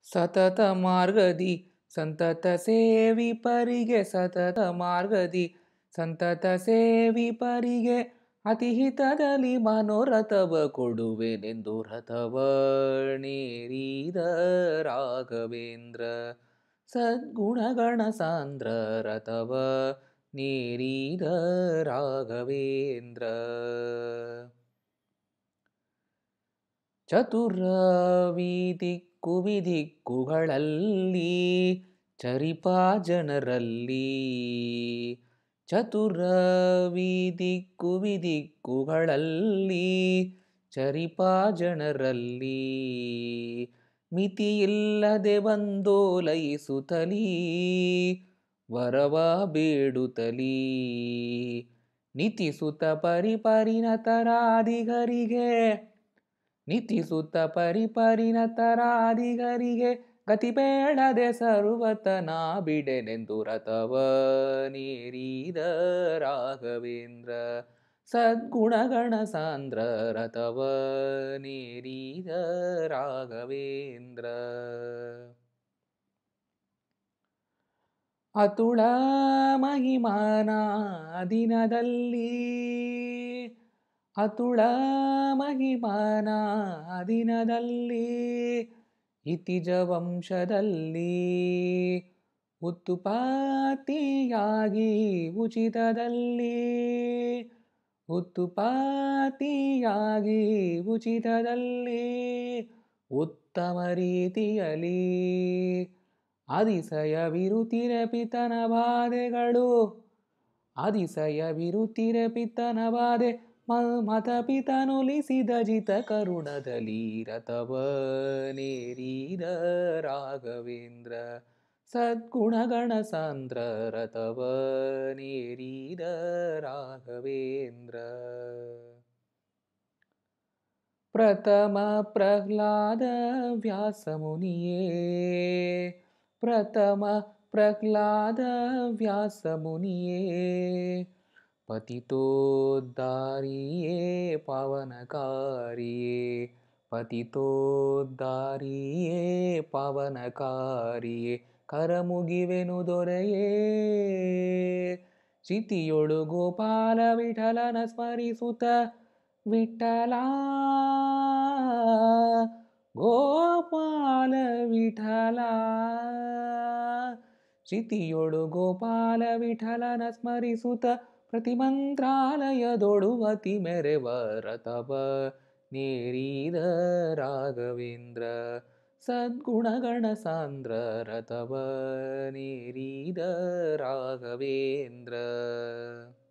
ಸತತ ಮಾರ್ಗದಿ ಸಂತತ ಸೇವಿ ಪರಿಗೆ ಸತತ ಮಾರ್ಗದಿ ಸಂತತ ಸೇವಿ ಪರಿಗೆ ಅತಿ ಹಿತದಲ್ಲಿ ಮನೋರಥವ ಕೊಡುವೆನೆಂದು ರಥವ ನೇರಿದ ರಾಘವೇಂದ್ರ ಸದ್ಗುಣಗಣ ಸಾಂದ್ರ ರಥವ ನೇರಿದ ರಾಘವೇಂದ್ರ ಚತುರವಿದಿಕ್ಕು ವಿದಿಕ್ಕುಗಳಲ್ಲಿ ಚರಿಪ ಜನರಲ್ಲಿ ಚತುರವಿದಿಕ್ಕು ವಿದಿಕ್ಕುಗಳಲ್ಲಿ ಚರಿಪ ಜನರಲ್ಲಿ ಮಿತಿಯಿಲ್ಲದೆ ಬಂದೋಲೈಸುತ್ತಲೀ ವರವ ಬೇಡುತ್ತಲೀ ನಿತಿಸುತ್ತ ಪರಿಪರಿಣತರಾದಿಗರಿಗೆ ನಿತಿಸುತ್ತ ಪರಿಪರಿಣತರಾದಿಗರಿಗೆ ಗತಿ ಬೇಡದೆ ಸರ್ವತನ ಬಿಡೆನೆಂದು ರಥವ ನೇರಿದ ರಾಘವೇಂದ್ರ ಸದ್ಗುಣಗಣ ಸಾಂದ್ರ ರಥವ ನೇರಿದ ರಾಘವೇಂದ್ರ ಅತುಳ ಮಹಿಮಾನ ದಿನದಲ್ಲಿ ಅತುಳ ಮಹಿಮಾನ ದಿನದಲ್ಲಿ ಇತಿಜ ವಂಶದಲ್ಲಿ ಉತ್ತುಪಾತಿಯಾಗಿ ಉಚಿತದಲ್ಲಿ ಉತ್ತುಪಾತಿಯಾಗಿ ಉಚಿತದಲ್ಲಿ ಉತ್ತಮ ರೀತಿಯಲ್ಲಿ ಅತಿಶಯವಿರುತ್ತಿರ ಪಿತನ ಬಾಧೆಗಳು ಅತಿಶಯವಿರುತ್ತಿರ ಪಿತನ ಬಾಧೆ ಮತ ಪಿತನುಲಿಸಿದ ಜಿತ ಕರುಣದಲ್ಲಿ ರಥವ ನೇರಿದ ರಾಘವೇಂದ್ರ ಸದ್ಗುಣಗಣ ಸಾಂದ್ರ ರಥವ ನೇರಿದ ರಾಘವೇಂದ್ರ ಪ್ರಥಮ ಪ್ರಹ್ಲಾದ ವ್ಯಾಸ ಮುನಿಯೇ ಪ್ರಥಮ ಪ್ರಹ್ಲಾದ ವ್ಯಾಸ ಮುನಿಯೇ ಪತಿತೋದ್ಧಾರಿಯೇ ಪಾವನಕಾರಿಯೇ ಪತಿತೋದ್ಧಾರಿಯೇ ಪಾವನಕಾರಿಯೇ ಕರಮುಗಿವೆನು ದೊರೆಯೇ ಚಿತಿಯೊಳು ಗೋಪಾಲ ವಿಠಲನ ಸ್ಮರಿಸುತ್ತ ವಿಠಲ ಗೋಪಾಲ ವಿಠಲ ಚಿತಿಯೊಳು ಗೋಪಾಲ ವಿಠಲನ ಸ್ಮರಿಸುತ್ತ ಪ್ರತಿಮಂತ್ರಾಲಯದೊಳು ಅತಿ ಮೆರೆವ ರಥವ ನೇರಿದ ರಾಘವೇಂದ್ರ ಸದ್ಗುಣಗಣ ಸಾಂದ್ರ ರಥವ ನೇರಿದ ರಾಘವೇಂದ್ರ